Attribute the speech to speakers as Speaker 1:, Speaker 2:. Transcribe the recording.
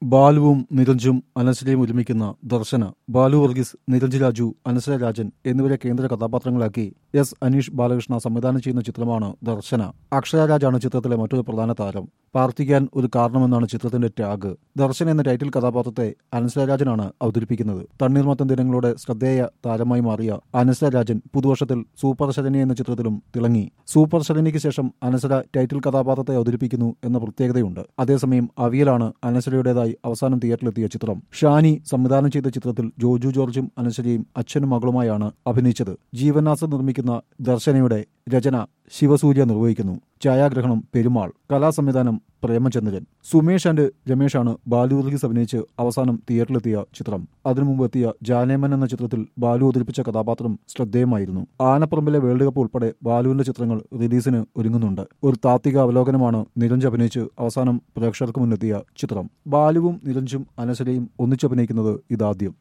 Speaker 1: ബാലുവും നിരഞ്ജും അനശ്വരയും ഒരുമിക്കുന്ന ദർശന ബാലു വർഗീസ് നിരഞ്ജ് രാജു അനശ്വര രാജൻ എന്നിവരെ കേന്ദ്ര കഥാപാത്രങ്ങളാക്കി എസ് അനീഷ് ബാലകൃഷ്ണ സംവിധാനം ചെയ്യുന്ന ചിത്രമാണ് ദർശന അക്ഷര രാജാണ് ചിത്രത്തിലെ മറ്റൊരു പ്രധാന താരം പ്രാർത്ഥിക്കാൻ ഒരു കാരണമെന്നാണ് ചിത്രത്തിന്റെ ടാഗ് ദർശൻ എന്ന ടൈറ്റിൽ കഥാപാത്രത്തെ അനശ്വര രാജനാണ് അവതരിപ്പിക്കുന്നത് തണ്ണീർമത്തൻ ദിനങ്ങളുടെ ശ്രദ്ധേയ താരമായി മാറിയ അനശ്വര രാജൻ പുതുവർഷത്തിൽ സൂപ്പർ ശരണി എന്ന ചിത്രത്തിലും തിളങ്ങി സൂപ്പർ ശരണിക്ക് ശേഷം അനശ്വര ടൈറ്റിൽ കഥാപാത്രത്തെ അവതരിപ്പിക്കുന്നു എന്ന പ്രത്യേകതയുണ്ട് അതേസമയം അവിയലാണ് അനശ്വരയുടേതായി അവസാനം തിയേറ്ററിലെത്തിയ ചിത്രം ഷാനി സംവിധാനം ചെയ്ത ചിത്രത്തിൽ ജോജു ജോർജും അനശ്വരയും അച്ഛനും മകളുമായാണ് അഭിനയിച്ചത് ജീവനാസ നിർമ്മിക്കുന്ന ദർശനയുടെ രചന ശിവസൂര്യ നിർവഹിക്കുന്നു ഛായാഗ്രഹണം പെരുമാൾ കലാസംവിധാനം പ്രേമചന്ദ്രൻ സുമേഷ് ആൻഡ് രമേഷാണ് ബാലു വർഗീസ് അഭിനയിച്ച് അവസാനം തിയേറ്ററിലെത്തിയ ചിത്രം അതിനു മുമ്പ് എത്തിയ ജാനേമൻ എന്ന ചിത്രത്തിൽ ബാലു അവതരിപ്പിച്ച കഥാപാത്രം ശ്രദ്ധേയമായിരുന്നു ആനപ്പറമ്പിലെ വേൾഡ് കപ്പ് ഉൾപ്പെടെ ബാലുവിന്റെ ചിത്രങ്ങൾ റിലീസിന് ഒരുങ്ങുന്നുണ്ട് ഒരു താത്വിക അവലോകനമാണ് നിരഞ്ജ് അഭിനയിച്ച് അവസാനം പ്രേക്ഷകർക്ക് മുന്നെത്തിയ ചിത്രം ബാലുവും നിരഞ്ജും അനശ്വരയും ഒന്നിച്ചഭിനയിക്കുന്നത് ഇതാദ്യം